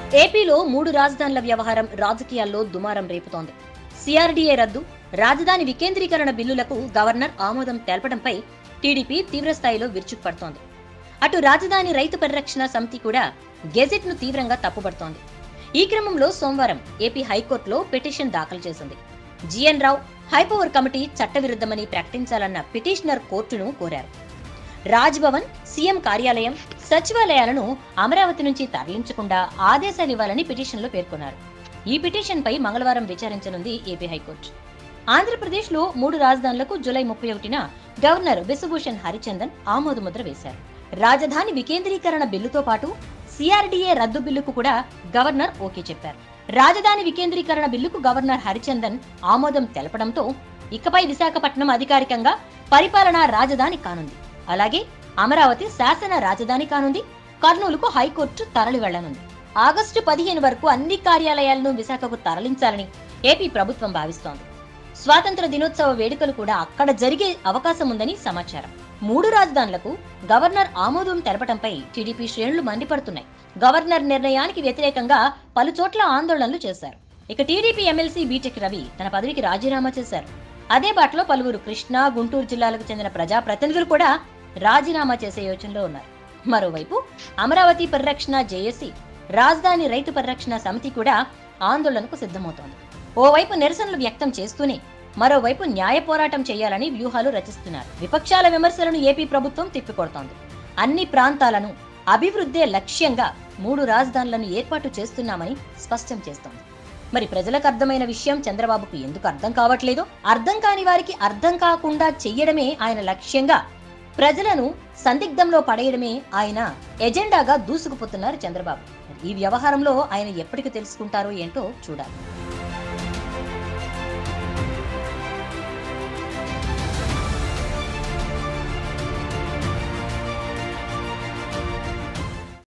ఏపీలో మూడు రాజధానుల వ్యవహారం రాజకీయాల్లో దుమారం రేపుతోంది సిఆర్డీఏ రద్దు రాజధాని వికేంద్రీకరణ బిల్లులకు గవర్నర్ ఆమోదం తెలపడంపై టీడీపీ తీవ్రస్థాయిలో విరుచుకుపడుతోంది అటు రాజధాని రైతు పరిరక్షణ సమితి కూడా గెజెట్ ను తీవ్రంగా తప్పుపడుతోంది ఈ క్రమంలో సోమవారం ఏపీ హైకోర్టులో పిటిషన్ దాఖలు చేసింది జిఎన్ రావు హైపవర్ కమిటీ చట్టవిరుద్ధమని ప్రకటించాలన్న పిటిషనర్ కోర్టును కోరారు రాజ్భవన్ సీఎం కార్యాలయం సచివాలయాలను అమరావతి నుంచి తరలించకుండా ఆదేశాలు ఇవ్వాలని పిటిషన్లో పేర్కొన్నారు ఈ పిటిషన్పై మంగళవారం విచారించనుంది ఏపీ హైకోర్టు ఆంధ్రప్రదేశ్లో మూడు రాజధానులకు జూలై ముప్పై ఒకటిన గవర్నర్ బిశ్వభూషణ్ హరిచందన్ ఆమోదముద్ర వేశారు రాజధాని వికేంద్రీకరణ బిల్లుతో పాటు సిఆర్డీఏ రద్దు బిల్లుకు కూడా గవర్నర్ ఓకే చెప్పారు రాజధాని వికేంద్రీకరణ బిల్లుకు గవర్నర్ హరిచందన్ ఆమోదం తెలపడంతో ఇకపై విశాఖపట్నం అధికారికంగా పరిపాలనా రాజధాని కానుంది అలాగే అమరావతి శాసన రాజధాని కానుంది కర్నూలుకు హైకోర్టు తరలి వెళ్లనుంది ఆగస్టు పదిహేను వరకు అన్ని కార్యాలయాలను విశాఖకు తరలించాలని ఏపీ ప్రభుత్వం భావిస్తోంది స్వాతంత్ర దినోత్సవ వేడుకలు కూడా అక్కడ జరిగే అవకాశం ఉందని సమాచారం మూడు రాజధానులకు గవర్నర్ ఆమోదం తెలపడంపై టీడీపీ శ్రేణులు మండిపడుతున్నాయి గవర్నర్ నిర్ణయానికి వ్యతిరేకంగా పలు చోట్ల ఆందోళనలు చేశారు ఇక టీడీపీ ఎమ్మెల్సీ బీటెక్ రవి తన పదవికి రాజీనామా చేశారు అదే బాటలో పలువురు కృష్ణా గుంటూరు జిల్లాలకు చెందిన ప్రజా ప్రతినిధులు కూడా రాజీనామా చేసే యోచనలో ఉన్నారు మరోవైపు అమరావతి పరిరక్షణ జేఏసీ రాజధాని రైతు పరిరక్షణ సమితి కూడా ఆందోళనకు సిద్ధమవుతోంది ఓవైపు నిరసనలు వ్యక్తం చేస్తూనే మరోవైపు న్యాయ పోరాటం చేయాలని వ్యూహాలు రచిస్తున్నారు విపక్షాల విమర్శలను ఏపీ ప్రభుత్వం తిప్పికొడుతోంది అన్ని ప్రాంతాలను అభివృద్ధే లక్ష్యంగా మూడు రాజధానులను ఏర్పాటు చేస్తున్నామని స్పష్టం చేస్తోంది మరి ప్రజలకు అర్థమైన విషయం చంద్రబాబుకు ఎందుకు అర్థం కావట్లేదో అర్థం కాని వారికి అర్థం కాకుండా చెయ్యడమే ఆయన లక్ష్యంగా ప్రజలను సందిగ్ధంలో పడేయడమే ఆయన ఎజెండాగా దూసుకుపోతున్నారు చంద్రబాబు ఈ వ్యవహారంలో ఆయన ఎప్పటికి తెలుసుకుంటారో ఏంటో చూడాలి